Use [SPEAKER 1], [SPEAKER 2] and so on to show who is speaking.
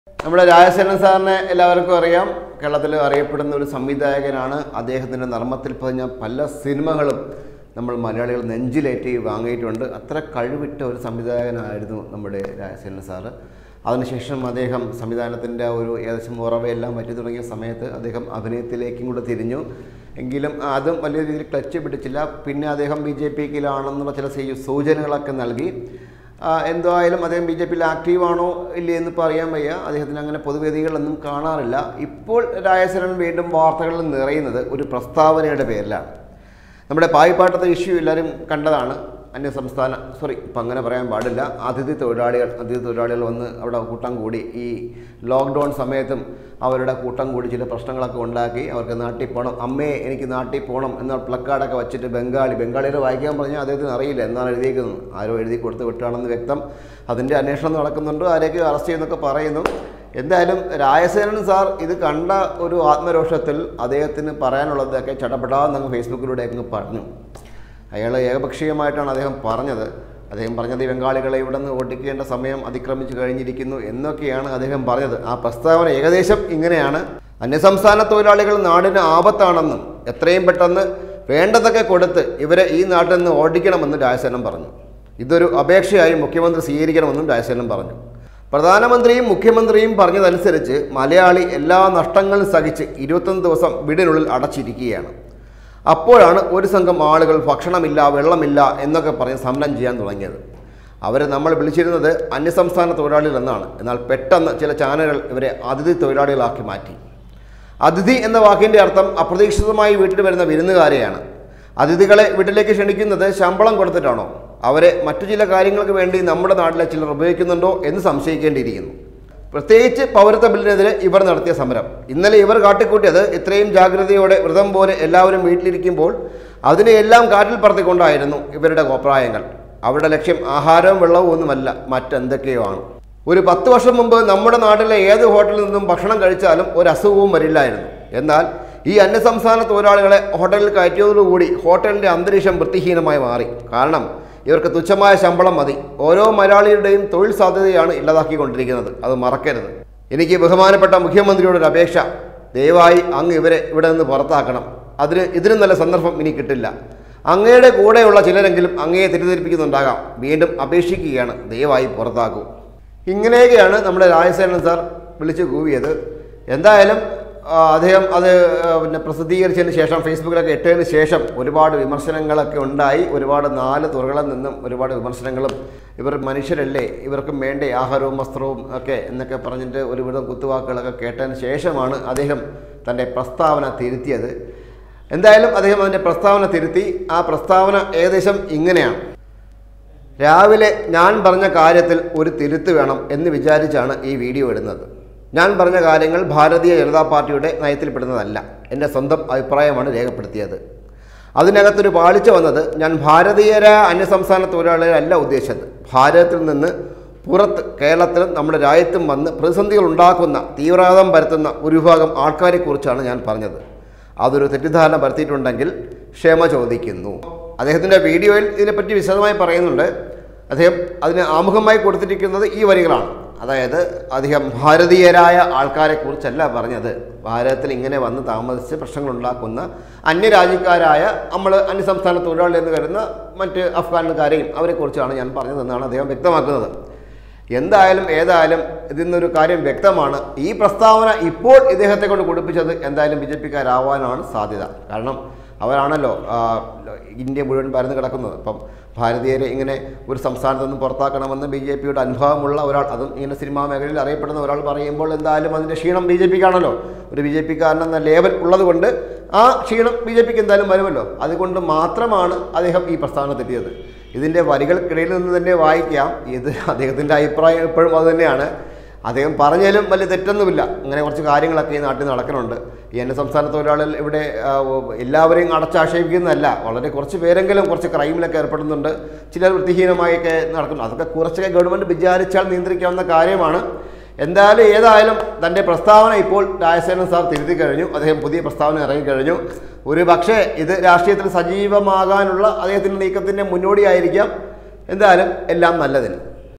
[SPEAKER 1] നമ്മുടെ രാജശേഖരൻ സാറിനെ എല്ലാവർക്കും അറിയാം കേരളത്തിൽ അറിയപ്പെടുന്ന ഒരു സംവിധായകനാണ് അദ്ദേഹത്തിൻ്റെ നർമ്മത്തിൽ പതിഞ്ഞ പല സിനിമകളും നമ്മൾ മലയാളികൾ നെഞ്ചിലേറ്റി വാങ്ങിയിട്ടുണ്ട് അത്ര കഴിവിട്ട ഒരു സംവിധായകനായിരുന്നു നമ്മുടെ രാജശേഖരൻ സാറ് അതിനുശേഷം അദ്ദേഹം സംവിധാനത്തിൻ്റെ ഒരു ഏകദേശം ഉറവയെല്ലാം പറ്റി തുടങ്ങിയ സമയത്ത് അദ്ദേഹം അഭിനയത്തിലേക്കും കൂടെ തിരിഞ്ഞു എങ്കിലും അതും വലിയ രീതിയിൽ ക്ലച്ച് പിടിച്ചില്ല പിന്നെ അദ്ദേഹം ബി ജെ പിക്കിലാണെന്നുള്ള ചില സൂ- സൂചനകളൊക്കെ നൽകി ആ, എന്തായാലും അദ്ദേഹം ബി ജെ പിയിൽ ആക്റ്റീവാണോ ഇല്ലേ എന്ന് ഇപ്പോൾ അറിയാൻ വയ്യ അദ്ദേഹത്തിന് അങ്ങനെ പൊതുവേദികളിലൊന്നും കാണാറില്ല ഇപ്പോൾ രാജശേഖരൻ വീണ്ടും വാർത്തകളിൽ നിറയുന്നത് ഒരു പ്രസ്താവനയുടെ പേരിലാണ് നമ്മുടെ പായിപ്പാട്ടത്തെ ഇഷ്യൂ എല്ലാവരും കണ്ടതാണ് അന്യ സംസ്ഥാന സോറി ഇപ്പം അങ്ങനെ പറയാൻ പാടില്ല അതിഥി തൊഴിലാളികൾ അതിഥി തൊഴിലാളികൾ വന്ന് അവിടെ കൂട്ടം കൂടി ഈ ലോക്ക്ഡൗൺ സമയത്തും അവരുടെ കൂട്ടം കൂടി ചില പ്രശ്നങ്ങളൊക്കെ ഉണ്ടാക്കി അവർക്ക് നാട്ടിൽ പോകണം അമ്മയെ എനിക്ക് നാട്ടിൽ പോകണം എന്ന പ്ലക്കാർഡൊക്കെ വെച്ചിട്ട് ബംഗാളി ബംഗാളിയുടെ വായിക്കാൻ പറഞ്ഞാൽ അദ്ദേഹത്തിന് അറിയില്ല എന്നാണ് എഴുതിയിരിക്കുന്നത് ആരോ എഴുതി കൊടുത്ത് വിട്ടാണെന്ന് വ്യക്തം അതിൻ്റെ അന്വേഷണം നടക്കുന്നുണ്ട് ആരെയൊക്കെ അറസ്റ്റ് ചെയ്യുന്നൊക്കെ പറയുന്നു എന്തായാലും രാജസേനൻ സാർ ഇത് കണ്ട ഒരു ആത്മരോഷത്തിൽ അദ്ദേഹത്തിന് പറയാനുള്ളതൊക്കെ ചടപടാന്ന് അങ്ങ് ഫേസ്ബുക്കിലൂടെ അങ്ങ് പറഞ്ഞു അയാൾ ഏകപക്ഷീയമായിട്ടാണ് അദ്ദേഹം പറഞ്ഞത് അദ്ദേഹം പറഞ്ഞത് ഈ ബംഗാളികളെ ഇവിടെ നിന്ന് ഓടിക്കേണ്ട സമയം അതിക്രമിച്ചു കഴിഞ്ഞിരിക്കുന്നു എന്നൊക്കെയാണ് അദ്ദേഹം പറഞ്ഞത് ആ പ്രസ്താവന ഏകദേശം ഇങ്ങനെയാണ് അന്യസംസ്ഥാന തൊഴിലാളികൾ നാടിന് ആപത്താണെന്നും എത്രയും പെട്ടെന്ന് വേണ്ടതൊക്കെ കൊടുത്ത് ഇവരെ ഈ നാട്ടിൽ നിന്ന് ഓടിക്കണമെന്ന് രാജസേനം പറഞ്ഞു ഇതൊരു അപേക്ഷയായി മുഖ്യമന്ത്രി സ്വീകരിക്കണമെന്നും രാജസേനം പറഞ്ഞു പ്രധാനമന്ത്രിയും മുഖ്യമന്ത്രിയും പറഞ്ഞതനുസരിച്ച് മലയാളി എല്ലാ നഷ്ടങ്ങളും സഹിച്ച് ഇരുപത്തൊന്ന് ദിവസം വീടിനുള്ളിൽ അടച്ചിരിക്കുകയാണ് അപ്പോഴാണ് ഒരു സംഘം ആളുകൾ ഭക്ഷണമില്ല വെള്ളമില്ല എന്നൊക്കെ പറഞ്ഞ് സമരം ചെയ്യാൻ തുടങ്ങിയത് അവരെ നമ്മൾ വിളിച്ചിരുന്നത് അന്യസംസ്ഥാന തൊഴിലാളികൾ എന്നാണ് എന്നാൽ പെട്ടെന്ന് ചില ചാനലുകൾ ഇവരെ അതിഥി തൊഴിലാളികളാക്കി മാറ്റി അതിഥി എന്ന വാക്കിൻ്റെ അർത്ഥം അപ്രതീക്ഷിതമായി വീട്ടിൽ വരുന്ന വിരുന്നുകാരെയാണ് അതിഥികളെ വീട്ടിലേക്ക് ക്ഷണിക്കുന്നത് ശമ്പളം കൊടുത്തിട്ടാണോ അവരെ മറ്റു ചില കാര്യങ്ങൾക്ക് വേണ്ടി നമ്മുടെ നാട്ടിലെ ചിലർ ഉപയോഗിക്കുന്നുണ്ടോ എന്ന് സംശയിക്കേണ്ടിയിരിക്കുന്നു പ്രത്യേകിച്ച് പൗരത്വ ബില്ലിനെതിരെ ഇവർ നടത്തിയ സമരം ഇന്നലെ ഇവർ കാട്ടിക്കൂട്ടിയത് ഇത്രയും ജാഗ്രതയോടെ വ്രതം പോലെ എല്ലാവരും വീട്ടിലിരിക്കുമ്പോൾ അതിനെയെല്ലാം കാറ്റിൽ പറത്തിക്കൊണ്ടായിരുന്നു ഇവരുടെ കോപ്രായങ്ങൾ അവരുടെ ലക്ഷ്യം ആഹാരവും വെള്ളവും ഒന്നുമല്ല മറ്റെന്തൊക്കെയോ ആണ് ഒരു പത്ത് വർഷം മുമ്പ് നമ്മുടെ നാട്ടിലെ ഏത് ഹോട്ടലിൽ നിന്നും ഭക്ഷണം കഴിച്ചാലും ഒരു അസുഖവും വരില്ലായിരുന്നു എന്നാൽ ഈ അന്യസംസ്ഥാന തൊഴിലാളികളെ ഹോട്ടലിൽ കയറ്റിയതോടുകൂടി ഹോട്ടലിൻ്റെ അന്തരീക്ഷം വൃത്തിഹീനമായി മാറി കാരണം ഇവർക്ക് തുച്ഛമായ ശമ്പളം മതി ഓരോ മലയാളിയുടെയും തൊഴിൽ സാധ്യതയാണ് ഇല്ലാതാക്കിക്കൊണ്ടിരിക്കുന്നത് അത് മറക്കരുത് എനിക്ക് ബഹുമാനപ്പെട്ട മുഖ്യമന്ത്രിയോട് ഒരു അപേക്ഷ ദയവായി അങ്ങ് ഇവരെ ഇവിടെ നിന്ന് പുറത്താക്കണം അതിന് ഇതിനും നല്ല സന്ദർഭം ഇനി കിട്ടില്ല അങ്ങയുടെ കൂടെയുള്ള ചിലരെങ്കിലും അങ്ങയെ തെറ്റിദ്ധരിപ്പിക്കുന്നുണ്ടാകാം വീണ്ടും അപേക്ഷിക്കുകയാണ് ദയവായി പുറത്താക്കൂ ഇങ്ങനെയൊക്കെയാണ് നമ്മുടെ രാജസേനൻ സാർ വിളിച്ചു കൂവിയത് എന്തായാലും ആ, അദ്ദേഹം അത് ആ, പിന്നെ പ്രസിദ്ധീകരിച്ചതിന് ശേഷം ഫേസ്ബുക്കിലൊക്കെ ഇട്ടതിന് ശേഷം ഒരുപാട് വിമർശനങ്ങളൊക്കെ ഉണ്ടായി ഒരുപാട് നാല് തുറകളിൽ നിന്നും ഒരുപാട് വിമർശനങ്ങളും ഇവർ മനുഷ്യരല്ലേ ഇവർക്കും വേണ്ടേ ആഹാരവും വസ്ത്രവും ഒക്കെ എന്നൊക്കെ പറഞ്ഞിട്ട് ഒരുവിധം കുത്തുവാക്കുകളൊക്കെ കേട്ടതിന് ശേഷമാണ് അദ്ദേഹം തൻ്റെ പ്രസ്താവന തിരുത്തിയത് എന്തായാലും അദ്ദേഹം അതിൻ്റെ പ്രസ്താവന തിരുത്തി ആ പ്രസ്താവന ഏകദേശം ഇങ്ങനെയാണ് രാവിലെ ഞാൻ പറഞ്ഞ കാര്യത്തിൽ ഒരു തിരുത്ത് വേണം എന്ന് വിചാരിച്ചാണ് ഈ വീഡിയോ ഇടുന്നത് ഞാൻ പറഞ്ഞ കാര്യങ്ങൾ ഭാരതീയ ജനതാ പാർട്ടിയുടെ നയത്തിൽപ്പെടുന്നതല്ല എൻ്റെ സ്വന്തം അഭിപ്രായമാണ് രേഖപ്പെടുത്തിയത് അതിനകത്തൊരു പാളിച്ച വന്നത് ഞാൻ ഭാരതീയരായ അന്യസംസ്ഥാന തൊഴിലാളികളല്ല ഉദ്ദേശിച്ചത് ഭാരതത്തിൽ നിന്ന് പുറത്ത് കേരളത്തിലും നമ്മുടെ രാജ്യത്തും വന്ന് പ്രതിസന്ധികൾ ഉണ്ടാക്കുന്ന തീവ്രവാദം പരത്തുന്ന ഒരു വിഭാഗം ആൾക്കാരെക്കുറിച്ചാണ് ഞാൻ പറഞ്ഞത് അതൊരു തെറ്റിദ്ധാരണ വരുത്തിയിട്ടുണ്ടെങ്കിൽ ക്ഷമ ചോദിക്കുന്നു അദ്ദേഹത്തിൻ്റെ വീഡിയോയിൽ ഇതിനെപ്പറ്റി വിശദമായി പറയുന്നുണ്ട് അദ്ദേഹം അതിന് ആമുഖമായി കൊടുത്തിരിക്കുന്നത് ഈ വരികളാണ് അതായത് അദ്ദേഹം ഭാരതീയരായ ആൾക്കാരെക്കുറിച്ചല്ല പറഞ്ഞത് ഭാരതത്തിൽ ഇങ്ങനെ വന്ന് താമസിച്ച് പ്രശ്നങ്ങൾ ഉണ്ടാക്കുന്ന അന്യരാജ്യക്കാരായ നമ്മൾ അന്യസംസ്ഥാന തൊഴിലാളി എന്ന് കരുതുന്ന മറ്റ് അഫ്ഗാനുകാരെയും അവരെക്കുറിച്ചാണ് ഞാൻ പറഞ്ഞതെന്നാണ് അദ്ദേഹം വ്യക്തമാക്കുന്നത് എന്തായാലും ഏതായാലും ഇതിൽ നിന്നൊരു കാര്യം വ്യക്തമാണ് ഈ പ്രസ്താവന ഇപ്പോൾ ഇദ്ദേഹത്തെ കൊണ്ട് കൊടുപ്പിച്ചത് എന്തായാലും ബി ജെ പിക്കാരാവാനാണ് സാധ്യത കാരണം അവരാണല്ലോ ആ, ഇന്ത്യ മുഴുവൻ പരന്നു കിടക്കുന്നത് അപ്പം ഭാരതീയരെ ഇങ്ങനെ ഒരു സംസ്ഥാനത്ത് നിന്ന് പുറത്താക്കണമെന്ന് ബി ജെ പിയുടെ അനുഭവമുള്ള ഒരാൾ അതും ഇങ്ങനെ സിനിമാ മേഖലയിൽ അറിയപ്പെടുന്ന ഒരാൾ പറയുമ്പോൾ എന്തായാലും അതിൻ്റെ ക്ഷീണം ബി ജെ പിക്കാണല്ലോ ഒരു ബി ജെ പിക്കാരനെന്ന ലേബൽ ഉള്ളതുകൊണ്ട് ആ ക്ഷീണം ബി ജെ പിക്ക് എന്തായാലും വരുമല്ലോ അതുകൊണ്ട് മാത്രമാണ് അദ്ദേഹം ഈ പ്രസ്താവന തെറ്റിയത് ഇതിൻ്റെ വരികൾക്കിടയിൽ നിന്ന് തന്നെ വായിക്കാം ഇത് അദ്ദേഹത്തിൻ്റെ അഭിപ്രായം എപ്പോഴും അത് തന്നെയാണ് അദ്ദേഹം പറഞ്ഞാലും വലിയ തെറ്റൊന്നുമില്ല അങ്ങനെ കുറച്ച് കാര്യങ്ങളൊക്കെ ഈ നാട്ടിൽ നടക്കുന്നുണ്ട് ഈ അന്യ സംസ്ഥാന തൊഴിലാളികൾ ഇവിടെ ആ, ഓ, എല്ലാവരെയും അടച്ചാക്ഷേപിക്കുന്നതല്ല വളരെ കുറച്ച് പേരെങ്കിലും കുറച്ച് ക്രൈമിലൊക്കെ ഏർപ്പെടുന്നുണ്ട് ചിലർ വൃത്തിഹീനമായൊക്കെ നടക്കുന്നു അതൊക്കെ കുറച്ചൊക്കെ ഗവൺമെൻറ് വിചാരിച്ചാൽ നിയന്ത്രിക്കാവുന്ന കാര്യമാണ് എന്തായാലും ഏതായാലും തൻ്റെ പ്രസ്താവന ഇപ്പോൾ രാജസേനൻ സാർ തിരുത്തി കഴിഞ്ഞു അദ്ദേഹം പുതിയ പ്രസ്താവന ഇറങ്ങിക്കഴിഞ്ഞു ഒരു പക്ഷേ ഇത് രാഷ്ട്രീയത്തിൽ സജീവമാകാനുള്ള അദ്ദേഹത്തിൻ്റെ നീക്കത്തിൻ്റെ മുന്നോടിയായിരിക്കാം എന്തായാലും എല്ലാം നല്ലതിന്